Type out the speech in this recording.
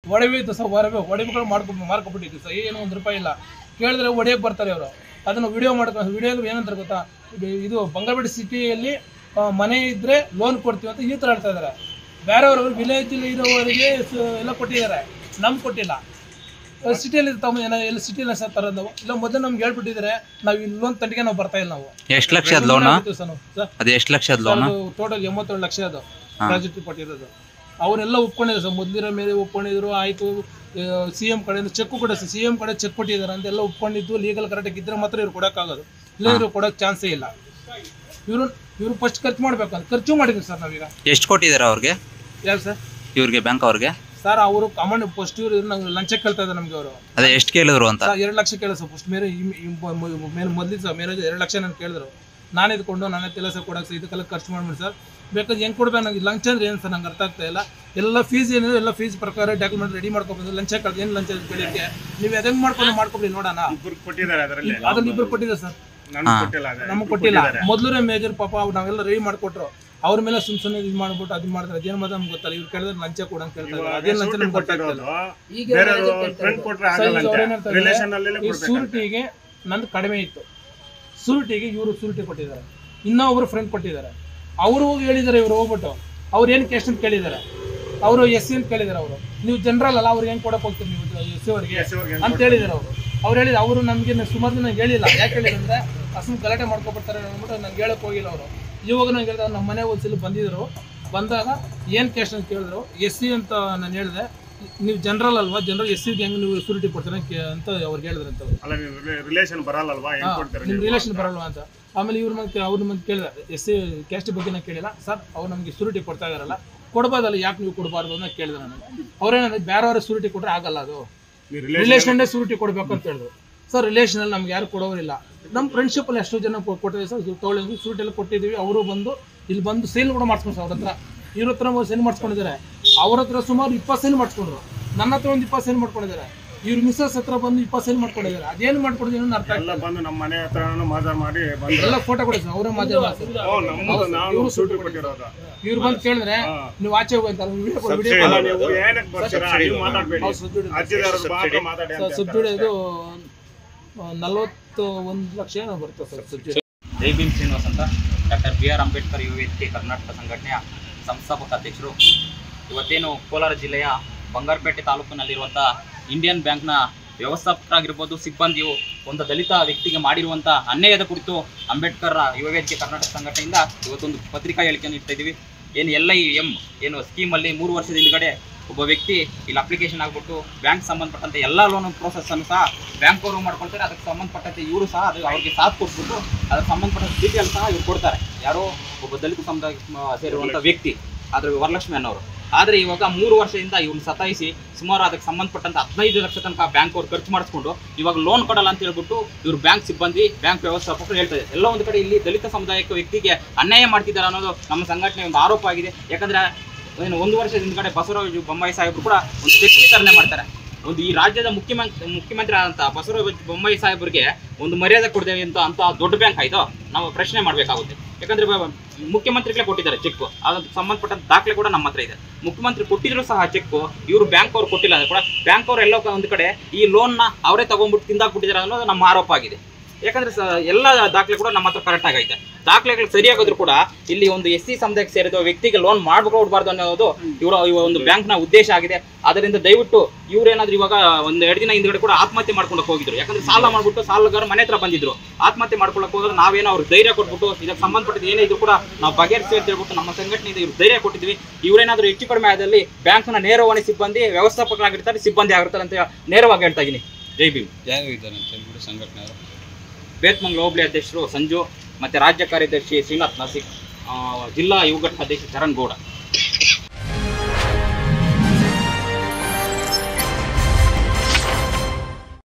ಒಡವೆ ಸರ್ ಹೊರವೆ ಒಡವೆಗಳು ಮಾಡ್ಕೊ ಮಾರ್ಕೊಬಿಟ್ಟಿದ್ವಿ ಸರ್ ಏನು ಒಂದು ರೂಪಾಯಿ ಇಲ್ಲ ಕೇಳಿದ್ರೆ ಒಡೆಯಕ್ಕೆ ಬರ್ತಾರೆ ಅವರು ಅದನ್ನು ವಿಡಿಯೋ ಮಾಡ್ಕೊಂಡು ವಿಡಿಯೋ ಏನಂತಾರೆ ಗೊತ್ತಾ ಇದು- ಇದು ಬಂಗಾರಪೇಟೆ ಸಿಟಿಯಲ್ಲಿ ಮನೆ ಇದ್ರೆ ಲೋನ್ ಕೊಡ್ತೀವಿ ಅಂತ ಈ ಥರ ಹೇಳ್ತಾ ಇದ್ದಾರೆ ಬೇರೆಯವರು ವಿಲೇಜ್ ಇರೋವರಿಗೆ ಸ- ಎಲ್ಲ ಕೊಟ್ಟಿದ್ದಾರೆ ನಮ್ಗೆ ಕೊಟ್ಟಿಲ್ಲ ಸಿಟಿಯಲ್ಲಿ ತಮ್ಮ ಏನೋ ಎಲ್ಲ ಸಿಟಿಯಲ್ಲಿ ಸರ್ ತರೋದು ನಾವು ಇಲ್ಲ ಮೊದಲು ನಮ್ಗೆ ಹೇಳ್ಬಿಟ್ಟಿದ್ದಾರೆ ನಾವು ಇಲ್ಲಿ ಲೋನ್ ತಂಟಿಗೆ ನಾವು ಬರ್ತಾ ಇಲ್ಲ ನಾವು ಎಷ್ಟು ಲಕ್ಷದ ಲೋನ್ ಸರ್ ನಾವು ಸರ್ ಅದು ಎಷ್ಟು ಲಕ್ಷದ ಲೋನ್ ಟೋಟಲ್ ಎಂಬತ್ತೇಳು ಲಕ್ಷ ಅದು ಪ್ರಾಜೆಕ್ಟ್ ಕೊಟ್ಟಿರೋದು ಅವರೆಲ್ಲ ಒಪ್ಕೊಂಡಿದ್ರು ಸರ್ ಮೊದಲಿರೋ ಮೇಲೆ ಒಪ್ಕೊಂಡಿದ್ರು ಆಯಿತು ಸಿ ಎಂ ಕಡೆಯಿಂದ ಚೆಕ್ ಕೂಡ ಸಿ ಎಂ ಕಡೆ ಚೆಕ್ ಕೊಟ್ಟಿದ್ದಾರೆ ಅಂತೆಲ್ಲ ಒಪ್ಕೊಂಡಿದ್ದು ಲೀಗಲ್ ಕರೆಕ್ಟಾಗಿ ಇದ್ರೆ ಮಾತ್ರ ಇವ್ರು ಕೊಡೋಕ್ಕಾಗೋದು ಇಲ್ಲ ಇವ್ರು ಕೊಡೋಕೆ ಚಾನ್ಸೇ ಇಲ್ಲ ಇವರು ಇವರು ಫಸ್ಟ್ ಖರ್ಚು ಮಾಡ್ಬೇಕು ಅಂತ ಖರ್ಚು ಮಾಡಿದ್ವಿ ಸರ್ ನಾವೀಗ ಎಷ್ಟು ಕೊಟ್ಟಿದ್ದಾರೆ ಅವ್ರಿಗೆ ಯಾರು ಸರ್ ಇವ್ರಿಗೆ ಬ್ಯಾಂಕ್ ಅವ್ರಿಗೆ ಸರ್ ಅವರು ಕಮಾಂಡ್ ಫಸ್ಟ್ ಇವರು ನಂಗೆ ಲಂಚ ಕೇಳ್ತಾ ಇದ್ದಾರೆ ನಮಗೆ ಅವರು ಅದೇ ಎಷ್ಟು ಕೇಳಿದ್ರು ಅಂತ ಸರ್ ಎರಡು ಲಕ್ಷ ಕೇಳಿದ್ರು ಸರ್ ಫಸ್ಟ್ ಮೇಲೆ ಮೇಲೆ ಮೊದಲಿದ್ದು ಸರ್ ಮೇಲೆ ಎರಡು ಲಕ್ಷ ನಾನು ಕೇಳಿದ್ರು ನಾನು ಇದ್ಕೊಂಡು ನನ್ನ ಕೆಲಸ ಕೊಡಕ್ಕೆ ಸರ್ ಇದಕ್ಕೆಲ್ಲ ಖರ್ಚು ಮಾಡ್ಬಿಡಿ ಸರ್ ಬೇಕಾದ್ರೆ ಹೆಂಗೆ ಕೊಡ್ಬೇಕು ನನಗೆ ಲಂಚ ಅಂದ್ರೆ ಏನು ಸರ್ ನಂಗೆ ಅರ್ಥ ಆಗ್ತಾ ಇಲ್ಲ ಎಲ್ಲ ಫೀಸ್ ಏನಿದೆ ಎಲ್ಲ ಫೀಸ್ ಪ್ರಕಾರ ಡಾಕ್ಯುಮೆಂಟ್ ರೆಡಿ ಮಾಡ್ಕೊಬೋದು ಲಂಚ ಕಳ್ದು ಏನು ಲಂಚ ಬೆಳಿಗ್ಗೆ ನೀವು ಅದನ್ನು ಮಾಡ್ಕೊಂಡು ಮಾಡ್ಕೊಬಿಡಿ ನೋಡೋಣ ಇಬ್ರು ಕೊಟ್ಟಿದ್ದಾರೆ ಅದರಲ್ಲಿ ಅದನ್ನ ಇಬ್ಬರು ಕೊಟ್ಟಿದ್ದಾರೆ ಸರ್ ನಮ್ಗೆ ಕೊಟ್ಟಿಲ್ಲ ಅದೇ ನಮಗೆ ಕೊಟ್ಟಿಲ್ಲ ಮೊದಲನೇ ಮೇಜರ್ ಪಾಪ ಅವ್ರು ನಾವೆಲ್ಲ ರೆಡಿ ಮಾಡಿಕೊಟ್ರು ಅವ್ರ ಮೇಲೆ ಸುಮ್ ಸುಮ್ಮನೆ ಇದು ಮಾಡ್ಬಿಟ್ಟು ಅದು ಮಾಡ್ತಾರೆ ಅದೇನು ಮಾತ್ರ ನಮ್ಗೆ ಗೊತ್ತಲ್ಲ ಇವ್ರು ಕೇಳಿದ್ರೆ ಲಂಚ ಕೊಡಂತ ಕೇಳ್ತಾರೆ ಅದೇನು ಲಂಚ ನಮ್ಗೆ ಗೊತ್ತಾಗ್ತಿಲ್ಲ ಕೊಟ್ಟಿರೋದು ಬೇರೆ ಫ್ರೆಂಡ್ ಕೊಟ್ರೆ ಆಗಲ್ಲ ಅಂತ ರಿಲೇಷನ್ ಅಲ್ಲಿ ಈ ಸೂರಿಟಿಗೆ ನಂದು ಕಡಿಮೆ ಇತ್ತು ಸೂರಿಟಿಗೆ ಇವರು ಸೂರಿಟಿ ಕೊಟ್ಟಿದ್ದಾರೆ ಇನ್ನೂ ಒಬ್ರು ಫ್ರೆಂಡ್ ಕೊಟ್ಟಿದ್ದಾರೆ ಅವರು ಹೋಗಿ ಹೇಳಿದ್ದಾರೆ ಇವರು ಹೋಗ್ಬಿಟ್ಟು ಅವ್ರು ಏನು ಕ್ಯಾಶ್ ಅಂತ ಕೇಳಿದ್ದಾರೆ ಅವರು ಎಸ್ ಸಿ ಅಂತ ಕೇಳಿದ್ದಾರೆ ಅವರು ನೀವು ಜನರಲ್ ಅಲ್ಲ ಅವ್ರಿಗೆ ಹೆಂಗೆ ಕೊಡಕ್ಕೆ ಹೋಗ್ತೀರಿ ನೀವು ಎಸ್ ಸಿ ಅವರಿಗೆ ಅಂತ ಹೇಳಿದ್ದಾರೆ ಅವರು ಅವ್ರು ಹೇಳಿದ ಅವರು ನಮಗೆ ಸುಮಾರು ದಿನ ಹೇಳಿಲ್ಲ ಯಾಕೆ ಹೇಳಿದ್ರೆ ಅಸಮ್ ಗಲಾಟೆ ಮಾಡ್ಕೊಬಿಡ್ತಾರೆ ಅಂದ್ಬಿಟ್ಟು ನಂಗೆ ಹೇಳಕ್ ಹೋಗಿಲ್ಲ ಅವರು ಇವಾಗ ನಂಗೆ ಹೇಳಿದ್ರೆ ನಮ್ಮ ಮನೆ ಒಂದ್ಸಲ ಬಂದಿದ್ರು ಬಂದಾಗ ಏನು ಕ್ಯಾಶ್ ಅಂತ ಕೇಳಿದ್ರು ಎಸ್ ಸಿ ಅಂತ ನಾನು ಹೇಳಿದೆ ನೀವು ಜನರಲ್ ಅಲ್ವಾ ಜನರಲ್ ಎಸ್ ಸಿಗೆ ಹೆಂಗೆ ನೀವು ಸೂರಿಟಿ ಕೊಡ್ತಾರೆ ಅಂತ ಅವ್ರಿಗೆ ಹೇಳಿದ್ರೆ ಅಂತ ಅವ್ರು. ಅಲ್ಲ ರಿಲೇಷನ್ ಬರಲ್ಲಲ್ವಾ ಹೆಂಗ್ ಕೊಡ್ತಾರೆ ನಿಮ್ ರಿಲೇಷನ್ ಬರಲ್ವಾ ಅಂತ ಆಮೇಲೆ ಇವ್ರ ಮತ್ತೆ ಅವ್ರ ಮತ್ತೆ ಕೇಳಿದ ಎಸ್ ಸಿ ಕ್ಯಾಸ್ಟ್ ಬಗ್ಗೆ ನಾನು ಕೇಳಿಲ್ಲ ಸರ್ ಅವ್ರು ನಮಗೆ ಸೂರಿಟಿ ಕೊಡ್ತಾ ಇದಾರಲ್ಲ ಕೊಡ್ಬೋದಲ್ಲ ಯಾಕೆ ನೀವು ಕೊಡಬಾರ್ದು ಅಂತ ಕೇಳಿದೆ ನಾನು ಅವ್ರೇನಂದ್ರೆ ಬೇರೆಯವ್ರ ಸೂರಿಟಿ ಕೊಟ್ರೆ ಆಗಲ್ಲ ಅದು ನೀವು ರಿಲೇಷನ್ ರಿಲೇಷನ್ನೇ ಸೂರಿಟಿ ಕೊಡ್ಬೇಕು ಅಂತ ಹೇಳಿದ್ರು ಸರ್ ರಿಲೇಷನ್ ಅಲ್ಲಿ ನಮ್ಗೆ ಯಾರು ಕೊಡೋರಿಲ್ಲ ನಮ್ಮ ಫ್ರೆಂಡ್ಶಿಪ್ ಅಲ್ಲಿ ಎಷ್ಟೋ ಜನ ಕೊ- ಕೊಟ್ಟಿದ್ದೀವಿ ಸರ್ ತೊಗೊಳಿದ್ವಿ ಸೂರಿಟಿ ಎಲ್ಲ ಕೊಟ್ಟಿದ್ದೀವಿ ಅವರು ಬಂದು ಇಲ್ಲಿ ಬಂದು ಸೇಲ್ ಕೂಡ ಮಾಡ್ಸ್ಕೊಂಡು ಸರ್ ಅವ್ರ ಹತ್ರ ಇವ್ರ ಹತ್ರ ಸೇಲ್ ಮಾಡ್ಸ್ಕೊಂಡಿದ್ದಾರೆ ಅವ್ರ ಹತ್ರ ಸುಮಾರು ಇಪ್ಪತ್ತು ಸೇಲ್ ಮಾಡ್ಸ್ಕೊಂಡ್ರು ನನ್ನ ಹತ್ರ ಒಂದು ಇಪ್ಪತ್ತು ಸೇಲ್ ಮಾಡ್ಕೊಂಡಿದ್ದಾರೆ ಇವ್ರ ಮಿಸ್ಸಸ್ ಹತ್ರ ಬಂದು ಇಪ್ಪತ್ತು ಸೇಲ್ ಮಾಡ್ಕೊಂಡಿದ್ದಾರೆ ಅದೇನು ಮಾಡ್ಕೊಂಡಿದ್ದೀವಿ ಅನ್ನೋ ಅರ್ಥ ಎಲ್ಲ ಬಂದು ನಮ್ಮ ಮನೆ ಹತ್ರನೂ ಮಾಜಾ ಮಾಡಿ ಬಂದ್ರು ಎಲ್ಲ ಫೋಟೋ ಕೊಡಿ ಸರ್ ಅವರೇ ಮಾತಾಡ ಓ ನಮ್ಮದು ನಾವು ಸೂಟ್ ಕೊಟ್ಟಿರೋದು ಇವ್ರು ಬಂದು ಕೇಳಿದ್ರೆ ನೀವು ಆಚೆ ಹೋಗಿ ಅಂತ ವಿಡಿಯೋ ಕೊಡಿ ಅಲ್ಲ ನೀವು ಏನಕ್ಕೆ ಬರ್ತೀರಾ ನೀವು ಮಾತಾಡ್ಬೇಡಿ ಅರ್ಜಿದಾರರು ಮಾತ್ರ ಮಾತಾಡಿ ಅಂತ ಸಬ್ಸಿಡಿ ಇದು ನಲವತ್ತು ಒಂದು ಲಕ್ಷ ಏನೋ ಬರುತ್ತೆ ಸರ್ ಸಬ್ಸಿಡಿ ಜೈ ಭೀಮ್ ಶ್ರೀನಿವಾಸ್ ಅಂತ ಡಾಕ್ಟರ್ ಬಿ ಆರ್ ಅಂಬೇಡ್ಕರ್ ಯುವ ವೇದಿಕೆ ಕರ್ನಾಟಕ ಸಂಘಟನೆಯ ಸಂಸ್ಥಾಪಕ ಅಧ್ಯಕ್ಷರು ಇವತ್ತೇನು ಕೋಲಾರ ಜಿಲ್ಲೆಯ ಬಂಗಾರಪೇಟೆ ತಾಲೂಕಿನಲ್ಲಿರುವಂಥ ಇಂಡಿಯನ್ ಬ್ಯಾಂಕ್ನ ವ್ಯವಸ್ಥಾಪಕರಾಗಿರ್ಬೋದು ಸಿಬ್ಬಂದಿಯು ಒಂದು ದಲಿತ ವ್ಯಕ್ತಿಗೆ ಮಾಡಿರುವಂಥ ಅನ್ಯಾಯದ ಕುರಿತು ಅಂಬೇಡ್ಕರ್ ಯುವ ವೇದಿಕೆ ಕರ್ನಾಟಕ ಸಂಘಟನೆಯಿಂದ ಇವತ್ತೊಂದು ಪತ್ರಿಕಾ ಹೇಳಿಕೆಯನ್ನು ಇಡ್ತಾ ಇದ್ದೀವಿ ಏನು ಎಲ್ ಐ ಎಂ ಏನು ಸ್ಕೀಮಲ್ಲಿ ಮೂರು ವರ್ಷದ ಹಿಂದ್ಗಡೆ ಒಬ್ಬ ವ್ಯಕ್ತಿ ಇಲ್ಲಿ ಅಪ್ಲಿಕೇಶನ್ ಆಗ್ಬಿಟ್ಟು ಬ್ಯಾಂಕ್ ಸಂಬಂಧಪಟ್ಟಂತೆ ಎಲ್ಲ ಲೋನ್ ಪ್ರೋಸೆಸ್ ಅನ್ನು ಸಹ ಬ್ಯಾಂಕ್ ಅವರು ಮಾಡ್ಕೊಳ್ತಾರೆ ಅದಕ್ಕೆ ಸಂಬಂಧಪಟ್ಟಂತೆ ಇವರು ಸಹ ಅದು ಅವ್ರಿಗೆ ಸಾಥ್ ಕೊಟ್ಬಿಟ್ಟು ಅದಕ್ಕೆ ಸಂಬಂಧಪಟ್ಟ ಡೀಟೇಲ್ ಸಹ ಇವ್ರು ಕೊಡ್ತಾರೆ ಯಾರೋ ಒಬ್ಬ ದಲಿತ ಸಮುದಾಯಕ್ಕೆ ಮ- ಸೇರಿರುವಂಥ ವ್ಯಕ್ತಿ ಆದ್ರೆ ವರಲಕ್ಷ್ಮಿ ಅನ್ನೋರು ಆದರೆ ಇವಾಗ ಮೂರು ವರ್ಷದಿಂದ ಇವ್ರನ್ನ ಸತಾಯಿಸಿ ಸುಮಾರು ಅದಕ್ಕೆ ಸಂಬಂಧಪಟ್ಟಂತ ಹದಿನೈದು ಲಕ್ಷ ತನಕ ಬ್ಯಾಂಕ್ ಅವ್ರು ಖರ್ಚು ಮಾಡಿಸ್ಕೊಂಡು ಇವಾಗ ಲೋನ್ ಕೊಡಲ್ಲ ಅಂತ ಹೇಳ್ಬಿಟ್ಟು ಇವ್ರು ಬ್ಯಾಂಕ್ ಸಿಬ್ಬಂದಿ ಬ್ಯಾಂಕ್ ವ್ಯವಸ್ಥಾಪಕರು ಹೇಳ್ತಾರೆ ಎಲ್ಲ ಒಂದು ಕಡೆ ಇಲ್ಲಿ ದಲಿತ ಸಮುದಾಯಕ್ಕೆ ವ್ಯಕ್ತಿಗೆ ಅನ್ಯಾಯ ಮಾಡ್ತಿದ್ದಾರೆ ಅನ್ನೋದು ನಮ್ಮ ಸಂಘಟನೆ ಒಂದು ಆರೋಪ ಆಗಿದೆ ಯಾಕಂದ್ರೆ ಏನು ಒಂದು ವರ್ಷದ ಹಿಂದ್ಗಡೆ ಬಸವರಾಜ ಬೊಮ್ಮಾಯಿ ಸಾಹೇಬರು ಕೂಡ ಒಂದು ಚೆಕ್ ವಿತರಣೆ ಮಾಡ್ತಾರೆ ಒಂದು ಈ ರಾಜ್ಯದ ಮುಖ್ಯಮಂತ್ರಿ ಮುಖ್ಯಮಂತ್ರಿ ಆದಂಥ ಬಸವರಾಜ ಬೊಮ್ಮಾಯಿ ಸಾಹೇಬರಿಗೆ ಒಂದು ಮರ್ಯಾದೆ ಕೊಡ್ತೇವೆ ಅಂತ ಅಂತ ದೊಡ್ಡ ಬ್ಯಾಂಕ್ ಆಯ್ತು ನಾವು ಪ್ರಶ್ನೆ ಮಾಡಬೇಕಾಗುತ್ತೆ ಯಾಕಂದ್ರೆ ಬ- ಮುಖ್ಯಮಂತ್ರಿಗಳೇ ಕೊಟ್ಟಿದ್ದಾರೆ ಚೆಕ್ ಅದಕ್ಕೆ ಸಂಬಂಧಪಟ್ಟಂತ ದಾಖಲೆ ಕೂಡ ನಮ್ಮ ಹತ್ರ ಇದೆ ಮುಖ್ಯಮಂತ್ರಿ ಕೊಟ್ಟಿದ್ರು ಸಹ ಚೆಕ್ ಇವರು ಬ್ಯಾಂಕ್ ಅವ್ರು ಕೊಟ್ಟಿಲ್ಲ ಅಂದ್ರೆ ಕೂಡ ಬ್ಯಾಂಕ್ ಅವ್ರು ಎಲ್ಲೋ ಒಂದು ಕಡೆ ಈ ಲೋನ್ನ ಅವರೇ ತಗೊಂಡ್ಬಿಟ್ಟು ತಿಂದಾಕ್ಬಿಟ್ಟಿದ್ದಾರೆ ಅನ್ನೋದು ನಮ್ಮ ಆರೋಪ ಆಗಿದೆ ಯಾಕಂದ್ರೆ ಸ ಎಲ್ಲ ದಾಖಲೆ ಕೂಡ ನಮ್ಮ ಹತ್ರ ಕರೆಕ್ಟ್ ಆಗೈತೆ ದಾಖಲೆಗಳು ಸರಿಯಾಗಿದ್ರು ಕೂಡ ಇಲ್ಲಿ ಒಂದು ಎಸ್ ಸಿ ಸಮುದಾಯಕ್ಕೆ ಸೇರಿದ ವ್ಯಕ್ತಿಗೆ ಲೋನ್ ಮಾಡ್ಕೊಡ್ಬಾರ್ದು ಅನ್ನೋದು ಇವರ ಒಂದು ಬ್ಯಾಂಕ್ನ ಉದ್ದೇಶ ಆಗಿದೆ ಅದರಿಂದ ದಯವಿಟ್ಟು ಇವ್ರೇನಾದ್ರೂ ಇವಾಗ ಒಂದು ಎರಡು ದಿನ ಹಿಂದ್ಗಡೆ ಕೂಡ ಆತ್ಮಹತ್ಯೆ ಮಾಡ್ಕೊಳಕ್ ಹೋಗಿದ್ರು ಯಾಕಂದ್ರೆ ಸಾಲ ಮಾಡ್ಬಿಟ್ಟು ಸಾಲಗಾರ ಮನೆ ಹತ್ರ ಬಂದಿದ್ರು ಆತ್ಮಹತ್ಯೆ ಮಾಡ್ಕೊಳಕ್ ಹೋದ್ರೆ ನಾವೇನೋ ಅವ್ರಿಗೆ ಧೈರ್ಯ ಕೊಟ್ಬಿಟ್ಟು ಇದಕ್ಕೆ ಸಂಬಂಧಪಟ್ಟಿದ್ದು ಏನೇ ಇದ್ರು ಕೂಡ ನಾವು ಬಗೆಹರಿಸಿ ಅಂತ ಹೇಳ್ಬಿಟ್ಟು ನಮ್ಮ ಸಂಘಟನೆಯಿಂದ ಇವ್ರು ಧೈರ್ಯ ಕೊಟ್ಟಿದ್ವಿ ಇವರೇನಾದ್ರೂ ಹೆಚ್ಚು ಕಡಿಮೆ ಆದಲ್ಲಿ ಬ್ಯಾಂಕ್ನ ನೇರವಾಣಿ ಸಿಬ್ಬಂದಿ ವ್ಯವಸ್ಥಾಪಕರಾಗಿರ್ತಾರೆ ಸಿಬ್ಬಂದಿ ಆಗಿರ್ತಾರೆ ಅಂತ ನೇರವಾಗಿ ಹೇಳ್ತಾ ಇದೀನಿ ಜೈ ಭೀಮ್ ಬೇತ್ಮಂಗ್ಲ ಹೋಬಳಿ ಅಧ್ಯಕ್ಷರು ಸಂಜು ಮತ್ತೆ ರಾಜ್ಯ ಕಾರ್ಯದರ್ಶಿ ಶ್ರೀನಾಥ್ ನಾಸಿಕ್ ಆ, ಜಿಲ್ಲಾ ಯುವ ಘಟಕ ಅಧ್ಯಕ್ಷ ಚರಣ್ ಗೌಡ